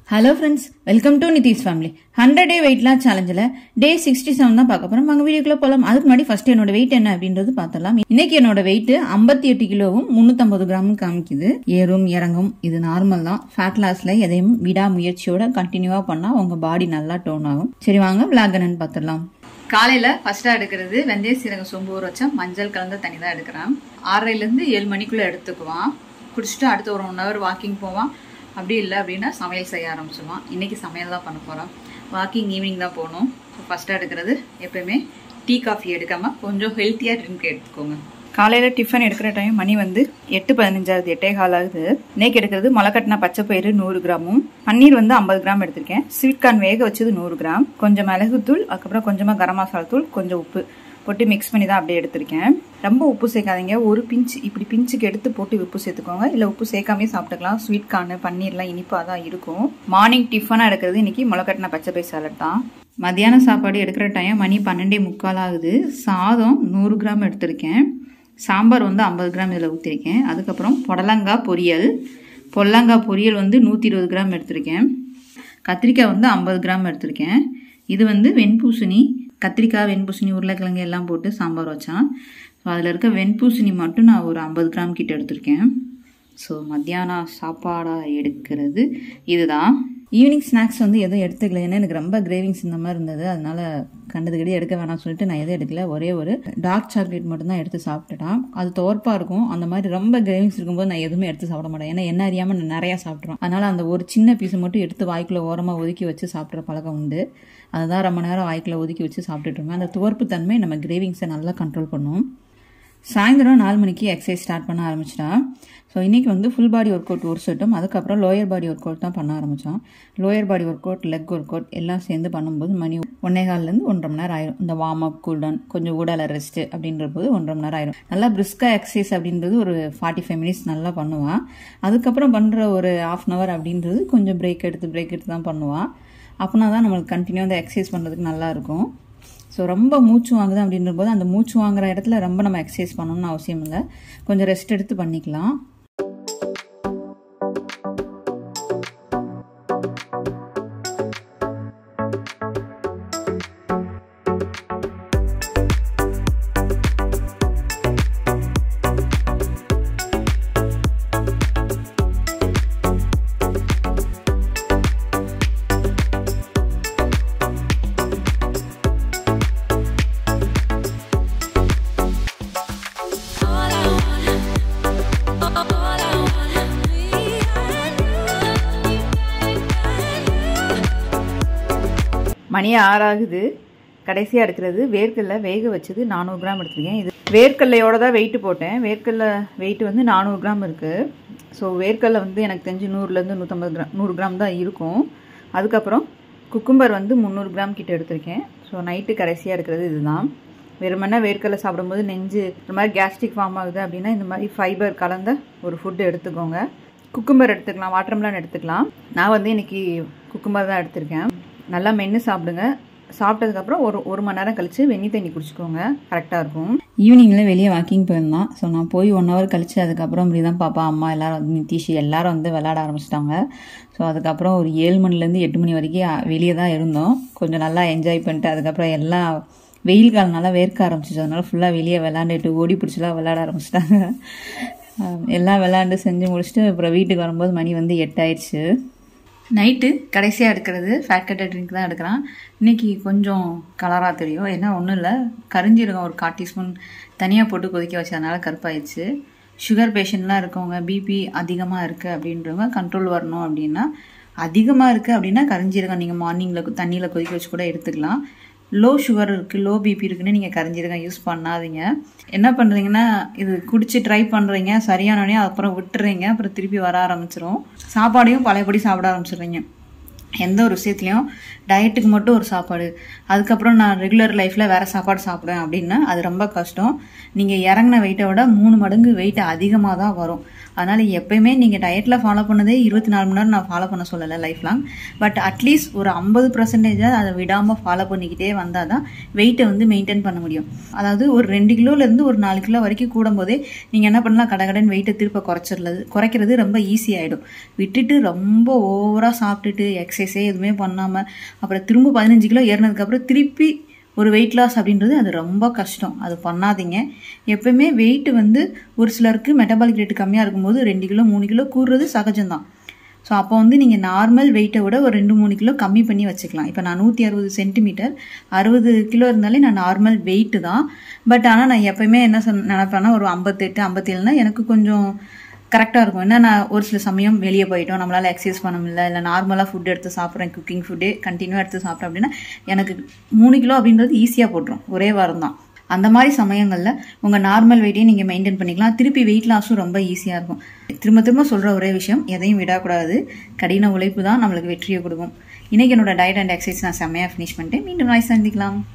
hello friends welcome to Nitish family hundred day weight loss சேலஞ்சில் day sixty seven தான் பார்க்க போகிறோம் அங்கே வீடியோக்குள்ள போகலாம் அதுக்கு முன்னாடி ஃபர்ஸ்ட் என்னோட வெயிட் என்ன அப்படின்றது பார்த்தலாம் இன்னைக்கு என்னோட வெயிட் ஐம்பத்தி எட்டு கிலோவும் முந்நூற்றம்பது கிராமும் காமிக்குது ஏறும் இறங்கும் இது நார்மல் தான் ஃபேட் லாஸ்ல எதையும் விடாமுயற்சியோட கண்டினியூவாக பண்ணால் உங்கள் பாடி நல்லா டோன் ஆகும் சரி வாங்க விளாக் என்னன்னு பார்த்துடலாம் காலையில் ஃபஸ்ட்டாக எடுக்கிறது வெந்தய சீரகம் சொம்பு ஊற வச்சா மஞ்சள் கலந்த தண்ணி தான் எடுக்கிறேன் ஆறரைலேருந்து ஏழு மணிக்குள்ளே எடுத்துக்குவான் குடிச்சிட்டு அடுத்து ஒரு ஒன் ஹவர் வாக்கிங் போவான் அப்படி இல்லை அப்படின்னா சமையல் செய்ய ஆரம்பிச்சிடுவான் இன்றைக்கி சமையல் தான் பண்ண போகிறோம் வாக்கிங் ஈவினிங் தான் போகணும் ஸோ ஃபஸ்ட்டாக எடுக்கிறது எப்பயுமே டீ காஃபி எடுக்காமல் கொஞ்சம் ஹெல்த்தியாக ட்ரிங்க் எடுத்துக்கோங்க காலையில் டிஃபன் எடுக்கிற டைம் மணி வந்து எட்டு பதினஞ்சாவது எட்டே கால் ஆகுது இன்னைக்கு எடுக்கிறது முளைக்கட்டின பச்சை பயிறு நூறு கிராமும் பன்னீர் வந்து ஐம்பது கிராம் எடுத்திருக்கேன் ஸ்வீட் கார்ன் வேக வச்சது நூறு கிராம் கொஞ்சம் மிளகுத்தூள் அதுக்கப்புறம் கொஞ்சமாக கரம் மசாலா தூள் கொஞ்சம் உப்பு போட்டு மிக்ஸ் பண்ணி தான் அப்படியே எடுத்திருக்கேன் ரொம்ப உப்பு சேர்க்காதீங்க ஒரு பிஞ்ச் இப்படி பிஞ்சுக்கு எடுத்து போட்டு உப்பு சேர்த்துக்கோங்க இல்லை உப்பு சேர்க்காமே சாப்பிட்டுக்கலாம் ஸ்வீட் கார்னு பன்னீர்லாம் இனிப்பாக தான் இருக்கும் மார்னிங் டிஃபனாக எடுக்கிறது இன்னைக்கு முளைக்கட்டின பச்சை பயிர் சாலட் தான் மத்தியான சாப்பாடு எடுக்கிற டைம் மணி பன்னெண்டே முக்கால் ஆகுது சாதம் நூறு கிராம் எடுத்திருக்கேன் சாம்பார் வந்து ஐம்பது கிராம் இதில் ஊற்றிருக்கேன் அதுக்கப்புறம் புடலங்காய் பொரியல் பொல்லங்காய் பொரியல் வந்து நூற்றி இருபது கிராம் எடுத்திருக்கேன் கத்திரிக்காய் வந்து ஐம்பது கிராம் எடுத்திருக்கேன் இது வந்து வெண்பூசணி கத்திரிக்காய் வெண்பூசணி உருளைக்கிழங்கு எல்லாம் போட்டு சாம்பார் வச்சான் ஸோ அதில் இருக்க வெண்பூசணி மட்டும் நான் ஒரு ஐம்பது கிராம் கிட்ட எடுத்திருக்கேன் ஸோ மத்தியானம் சாப்பாடாக எடுக்கிறது இதுதான் ஈவினிங் ஸ்நாக்ஸ் வந்து எதுவும் எடுத்துக்கல ஏன்னா எனக்கு ரொம்ப கிரேவிங்ஸ் இந்த மாதிரி இருந்தது அதனால கண்டதுக்கடி எடுக்க வேணாம்னு சொல்லிட்டு நான் எதுவும் எடுக்கல ஒரே ஒரு டார்க் சாக்லேட் மட்டும் தான் எடுத்து சாப்பிட்டுட்டான் அது தோற்பாக இருக்கும் அந்த மாதிரி ரொம்ப கிரேவிங்ஸ் இருக்கும்போது நான் எதுவுமே எடுத்து சாப்பிட மாட்டேன் ஏன்னா என்ன அறியாமல் நான் நிறையா சாப்பிட்றோம் அதனால அந்த ஒரு சின்ன பீஸ் மட்டும் எடுத்து வாய்க்குள்ள ஓரமாக ஒதுக்கி வச்சு சாப்பிட்ற பழக்கம் உண்டு அதுதான் ரொம்ப நேரம் வாய்க்குள்ள ஒதுக்கி வச்சு சாப்பிட்டுட்டு இருப்பேன் அந்த துவர்ப்பு தன்மை நம்ம கிரேவிங்ஸை நல்லா கண்ட்ரோல் பண்ணும் சாயந்தரம் நாலு மணிக்கு எக்ஸசைஸ் ஸ்டார்ட் பண்ண ஆரம்பிச்சிட்டா ஸோ இன்றைக்கி வந்து ஃபுல் பாடி ஒர்க் அவுட் ஒரு செட்டும் அதுக்கப்புறம் லோயர் பாடி ஒர்க் அவுட் தான் பண்ண ஆரம்பித்தோம் lower body workout leg workout எல்லாம் சேர்ந்து பண்ணும்போது மணி ஒன்னே கால்லேருந்து ஒன்றரை மணி நேரம் ஆயிரும் இந்த வார்ம் அப் கூல் டவுன் கொஞ்சம் உடலை ரெஸ்ட்டு அப்படின்ற போது ஒன்றரை மணி நேரம் ஆயிரும் நல்லா பிரிஸ்காக எக்ஸசைஸ் அப்படின்றது ஒரு ஃபார்ட்டி ஃபைவ் மினிட்ஸ் நல்லா பண்ணுவான் அதுக்கப்புறம் பண்ணுற ஒரு ஆஃப் அன் ஹவர் அப்படின்றது கொஞ்சம் பிரேக் எடுத்து பிரேக் எடுத்து தான் பண்ணுவான் அப்படின்னா தான் நம்மளுக்கு கண்டினியூ அந்த எக்ஸசைஸ் பண்ணுறதுக்கு நல்லாயிருக்கும் ஸோ ரொம்ப மூச்சு வாங்குது அப்படின்ற போது அந்த மூச்சு வாங்குற இடத்துல ரொம்ப நம்ம எக்ஸசைஸ் பண்ணணும்னு அவசியம் இல்லை கொஞ்சம் ரெஸ்ட் எடுத்து பண்ணிக்கலாம் மணி ஆறாகுது கடைசியாக எடுக்கிறது வேர்க்கடலை வேக வச்சது நானூறு கிராம் எடுத்துருக்கேன் இது வேர்க்கடலையோட தான் வெயிட்டு போட்டேன் வேர்க்கடலை வெயிட் வந்து நானூறு கிராம் இருக்குது ஸோ வேர்க்கடலை வந்து எனக்கு தெரிஞ்சு நூறுலேருந்து நூற்றம்பது கிராம் நூறு கிராம் தான் இருக்கும் அதுக்கப்புறம் குக்கும்பர் வந்து முந்நூறு கிராம் கிட்ட எடுத்திருக்கேன் ஸோ நைட்டு கடைசியாக எடுக்கிறது இதுதான் வெறுமனே வேர்க்கடலை சாப்பிடும்போது நெஞ்சு இந்த மாதிரி கேஸ்ட்ரிக் ஃபார்ம் ஆகுது அப்படின்னா இந்த மாதிரி ஃபைபர் கலந்த ஒரு ஃபுட்டு எடுத்துக்கோங்க குக்கும்பர் எடுத்துக்கலாம் வாட்டர்மெலான் எடுத்துக்கலாம் நான் வந்து இன்றைக்கி குக்கும்பர் தான் எடுத்திருக்கேன் நல்லா மென்று சாப்பிடுங்க சாப்பிட்டதுக்கப்புறம் ஒரு ஒரு மணி நேரம் கழித்து வெந்நி தண்ணி குடிச்சிக்கோங்க கரெக்டாக இருக்கும் ஈவினிங்கில் வெளியே வாக்கிங் போயிருந்தான் ஸோ நான் போய் ஒன் ஹவர் கழித்து அதுக்கப்புறம் இப்படி தான் பாப்பா அம்மா எல்லோரும் வந்து நிதிஷ் எல்லாரும் வந்து விளாட ஆரம்பிச்சிட்டாங்க ஸோ அதுக்கப்புறம் ஒரு ஏழு மணிலேருந்து எட்டு மணி வரைக்கும் வெளியே தான் இருந்தோம் கொஞ்சம் நல்லா என்ஜாய் பண்ணிட்டு அதுக்கப்புறம் எல்லாம் வெயில் காலனால வேர்க்க ஆரம்பிச்சிச்சு அதனால ஃபுல்லாக வெளியே விளாண்டுட்டு ஓடி பிடிச்சலாம் விளாட ஆரம்பிச்சிட்டாங்க எல்லாம் விளாண்டு செஞ்சு முடிச்சுட்டு அப்புறம் வீட்டுக்கு வரும்போது மணி வந்து எட்டாயிடுச்சு நைட்டு கடைசியாக எடுக்கிறது ஃபேட் கட்டர் ட்ரிங்க் தான் எடுக்கிறான் இன்றைக்கி கொஞ்சம் கலராக தெரியும் ஏன்னா ஒன்றும் இல்லை கரிஞ்சீரகம் ஒரு கால் டீஸ்பூன் தனியாக போட்டு கொதிக்க வச்சதுனால கருப்பாயிடுச்சு சுகர் பேஷண்ட்லாம் இருக்கவங்க பிபி அதிகமாக இருக்குது அப்படின்றவங்க கண்ட்ரோல் வரணும் அப்படின்னா அதிகமாக இருக்குது அப்படின்னா கரிஞ்சீரகம் நீங்கள் மார்னிங்கில் தண்ணியில் கொதிக்க வச்சு கூட எடுத்துக்கலாம் லோ சுகர் இருக்குது லோ பிபி இருக்குன்னு நீங்கள் கரிஞ்சீரகம் யூஸ் பண்ணாதீங்க என்ன பண்ணுறீங்கன்னா இது குடிச்சு ட்ரை பண்ணுறீங்க சரியானோடனே அப்புறம் விட்டுறீங்க அப்புறம் திருப்பி வர ஆரம்பிச்சிரும் சாப்பாடையும் பழையபடி சாப்பிட ஆரம்பிச்சிடுறீங்க எந்த ஒரு விஷயத்துலையும் டயட்டுக்கு மட்டும் ஒரு சாப்பாடு அதுக்கப்புறம் நான் ரெகுலர் லைஃப்பில் வேறு சாப்பாடு சாப்பிடுவேன் அப்படின்னா அது ரொம்ப கஷ்டம் நீங்கள் இறங்கின வெயிட்டை விட மூணு மடங்கு வெயிட் அதிகமாக தான் வரும் அதனால் எப்பயுமே நீங்கள் டயட்டில் ஃபாலோ பண்ணதே இருபத்தி நாலு மணி நேரம் நான் ஃபாலோ பண்ண சொல்லலை லைஃப் லாங் பட் அட்லீஸ்ட் ஒரு ஐம்பது பர்சன்டேஜாக அதை விடாமல் ஃபாலோ பண்ணிக்கிட்டே வந்தால் தான் வெயிட்டை வந்து மெயின்டைன் பண்ண முடியும் அதாவது ஒரு ரெண்டு கிலோலேருந்து ஒரு நாலு கிலோ வரைக்கும் கூடும்போதே நீங்கள் என்ன பண்ணலாம் கடகடன் வெயிட்டை திருப்ப குறைச்சிடலது குறைக்கிறது ரொம்ப ஈஸி ஆகிடும் விட்டுட்டு ரொம்ப ஓவராக சாப்பிட்டுட்டு எக்ஸசைஸே எதுவுமே பண்ணாமல் அப்புறம் திரும்ப பதினஞ்சு கிலோ ஏறினதுக்கப்புறம் திருப்பி ஒரு வெயிட் லாஸ் அப்படின்றது அது ரொம்ப கஷ்டம் அது பண்ணாதீங்க எப்பவுமே வெயிட் வந்து ஒரு சிலருக்கு மெட்டபாலிக் ரேட்டு கம்மியாக இருக்கும்போது ரெண்டு கிலோ மூணு கிலோ கூடுறது சகஜம்தான் ஸோ அப்போ வந்து நீங்கள் நார்மல் வெயிட்டை விட ஒரு ரெண்டு மூணு கிலோ கம்மி பண்ணி வச்சுக்கலாம் இப்போ நான் நூற்றி அறுபது சென்டிமீட்டர் அறுபது கிலோ இருந்தாலே நான் நார்மல் வெயிட்டு தான் பட் ஆனால் நான் எப்பயுமே என்ன சொன்ன நினைப்பேன்னா ஒரு ஐம்பத்தெட்டு ஐம்பத்தேழுனா எனக்கு கொஞ்சம் கரெக்டாக இருக்கும் ஏன்னா நான் ஒரு சில சமயம் வெளியே போயிட்டோம் நம்மளால் எக்ஸசைஸ் பண்ண முடியல இல்லை நார்மலாக ஃபுட் எடுத்து சாப்பிட்றேன் குக்கிங் ஃபுட்டே கண்டினியூ எடுத்து சாப்பிட்றேன் அப்படின்னா எனக்கு மூணு கிலோ அப்படின்றது ஈஸியாக போட்டுரும் ஒரே வாரம் தான் அந்த மாதிரி சமயங்களில் உங்கள் நார்மல் வெயிட்டையும் நீங்கள் மெயின்டைன் பண்ணிக்கலாம் திருப்பி வெயிட் லாஸும் ரொம்ப ஈஸியாக இருக்கும் திரும்ப திரும்ப சொல்கிற ஒரே விஷயம் எதையும் விடக்கூடாது கடின உழைப்பு தான் நம்மளுக்கு வெற்றியை கொடுக்கும் இன்றைக்கி என்னோட டயட் அண்ட் எக்ஸசைஸ் நான் செம்மையாக ஃபினிஷ் பண்ணிட்டேன் மீண்டும் நாய் சந்திக்கலாம்